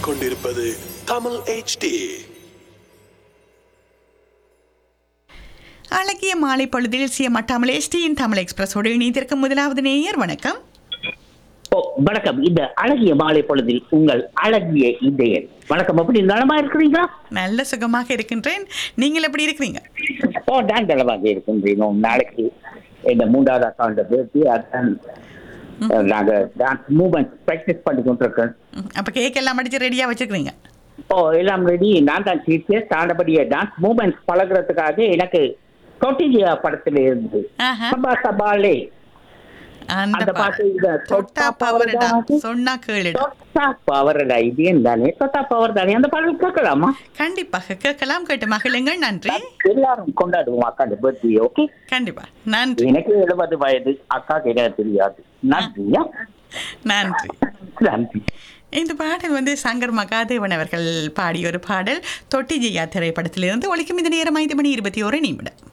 கேட்டுக்கொண்டிருப்பது தமிழ் HD அழகிய மாலை பொழுதில் சிய மட்டாமல் எஸ்டியின் தமிழ் எக்ஸ்பிரஸோடு இணைந்திருக்கும் முதலாவது நேயர் வணக்கம் ஓ வணக்கம் இந்த அழகிய மாலை பொழுதில் உங்கள் அழகிய இதயன் வணக்கம் அப்படி நலமா இருக்கிறீங்களா நல்ல சுகமாக இருக்கின்றேன் நீங்கள் எப்படி இருக்கிறீங்க ஓ நான் நலமாக இருக்கின்றீங்க நாளைக்கு இந்த மூன்றாவது அக்காண்ட பேசி அதான் அஹ், நாங்க டான்ஸ் மூமெண்ட் ப்ராக்டிஸ் பண்ணி கொண்டிருக்கோம் ம், அப்ப கேக் எல்லாம் அடிச்சு ரெடியா வச்சிருக்கீங்க ஓ எல்லாம் ரெடி நான் தான் டீச்சர் தாண்டபடிய டான்ஸ் மூமெண்ட் பழகுறதுக்காக எனக்கு தொட்டிஜியா படத்துல இருந்து ஆஹா. சபா சபாலே அந்த அந்த பாட்டு பாட்டு இந்த தொட்டா பவர்டா சொன்னா கேளுடா தொட்டா பவர்டா இது தானே தொட்டா பவர் தானே அந்த பாடல் கேட்கலாமா கண்டிப்பாக கேட்கலாம் கேட்டு மகிழுங்கள் நன்றி எல்லாரும் கொண்டாடுவோம் அக்காண்ட பர்த்டே ஓகே கண்டிப்பா நன்றி எனக்கு எழுபது வயது அக்காக்கு என்ன தெரியாது நன்றியா நன்றி நன்றி இந்த பாடல் வந்து சங்கர் மகாதேவன் அவர்கள் பாடிய ஒரு பாடல் தொட்டி ஜெயா திரைப்படத்திலிருந்து ஒழிக்கும் இந்த நேரம் ஐந்து மணி இருபத்தி ஒரு நிமிடம்